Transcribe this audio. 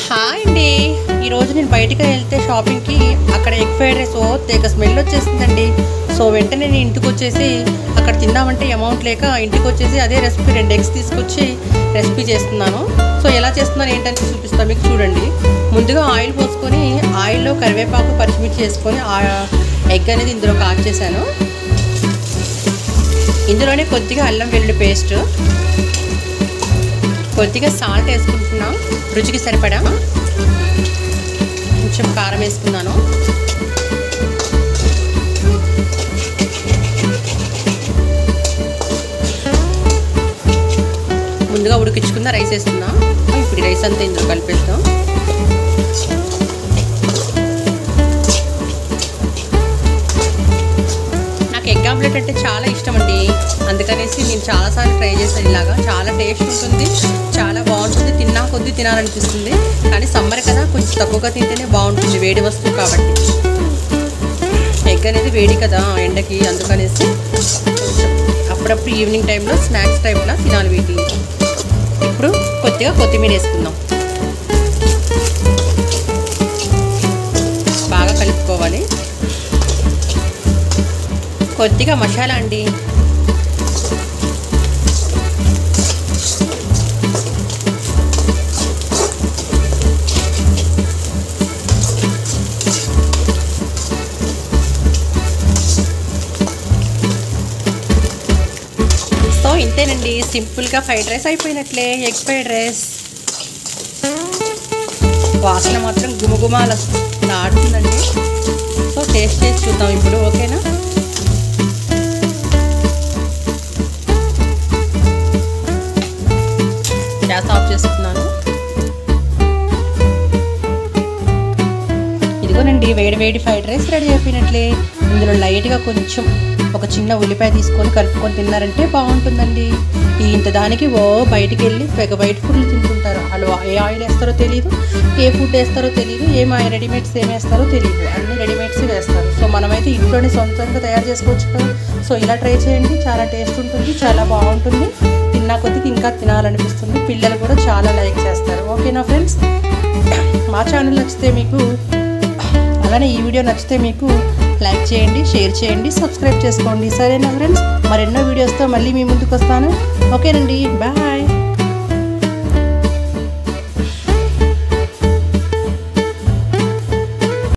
hi అండి ఈరోజు నేను బయటకు వెళ్తే షాపింగ్కి అక్కడ ఎగ్ ఫ్రైడ్ రైస్ ఓ తెగ స్మెల్ వచ్చేసిందండి సో వెంటనే నేను ఇంటికి వచ్చేసి అక్కడ తిందామంటే అమౌంట్ లేక ఇంటికి వచ్చేసి అదే రెసిపీ రెండు ఎగ్స్ తీసుకొచ్చి రెసిపీ చేస్తున్నాను సో ఎలా చేస్తున్నాను ఏంటని చూపిస్తాను మీకు చూడండి ముందుగా ఆయిల్ పోసుకొని ఆయిల్లో కరివేపాకు పచ్చిమిర్చి వేసుకొని ఆ ఎగ్ అనేది ఇందులో కాల్ చేశాను ఇందులోనే కొద్దిగా అల్లం వెల్లుల్లి పేస్ట్ కొద్దిగా సాల్ట్ వేసుకుంటున్నాం రుచికి సరిపడా కొంచెం కారం వేసుకున్నాను ముందుగా ఉడికించుకున్న రైస్ వేస్తున్నాం ఇప్పుడు ఈ రైస్ అంతా ఇందులో కలిపేస్తాం నాకు ఎగ్ ఆమ్లెట్ అంటే చాలా ఇష్టం అండి అందుకనేసి నేను చాలాసార్లు ట్రై చేశాను ఇలాగా చాలా టేస్ట్ ఉంటుంది చాలా బాగుంటుంది తిన్నా కొద్దీ తినాలనిపిస్తుంది కానీ సమ్మర్ కదా కొంచెం తక్కువగా తింటేనే బాగుంటుంది వేడి వస్తువు కాబట్టి ఎగ్ అనేది వేడి కదా ఎండకి అందుకనేసి కొంచెం అప్పుడప్పుడు ఈవినింగ్ టైంలో స్నాక్స్ టైంలో తినాలి వీటిని ఇప్పుడు కొద్దిగా కొత్తిమీర వేసుకుందాం బాగా కలుపుకోవాలి కొద్దిగా మసాలా అండి సో ఇంతేనండి సింపుల్గా ఫ్రైడ్ రైస్ అయిపోయినట్లే ఎగ్ ఫ్రైడ్ రైస్ వాసన మాత్రం గుమగుమాల ఆడుతుందండి సో టేస్ట్ చేసి చూద్దాం ఇప్పుడు ఓకేనా గ్యాస్ ఆఫ్ చేసుకున్నాను ఇదిగోనండి వేడి వేడి ఫ్రైడ్ రైస్ రెడీ అయిపోయినట్లే ఇందులో లైట్గా కొంచెం ఒక చిన్న ఉల్లిపాయ తీసుకొని కలుపుకొని తిన్నారంటే బాగుంటుందండి ఈ ఇంత దానికి ఓ బయటికి వెళ్ళి పెగ బయట ఫుడ్లు తింటుంటారు వాళ్ళు ఏ ఆయిల్ వేస్తారో తెలియదు ఏ ఫుడ్ వేస్తారో తెలియదు ఏం రెడీమేడ్స్ ఏం వేస్తారో తెలియదు అన్ని రెడీమేడ్స్ వేస్తారు సో మనమైతే ఇంట్లోనే సొంతంగా తయారు చేసుకోవచ్చు కదా సో ఇలా ట్రై చేయండి చాలా టేస్ట్ ఉంటుంది చాలా బాగుంటుంది తిన్నా కొద్దికి ఇంకా తినాలనిపిస్తుంది పిల్లలు కూడా చాలా లైక్ చేస్తారు ఓకేనా ఫ్రెండ్స్ మా ఛానల్ నచ్చితే మీకు అలానే ఈ వీడియో నచ్చితే మీకు లైక్ చేయండి షేర్ చేయండి సబ్స్క్రైబ్ చేసుకోండి సరేనా ఫ్రెండ్స్ మరెన్నో వీడియోస్తో మళ్ళీ మీ ముందుకు వస్తాను ఓకేనండి బాయ్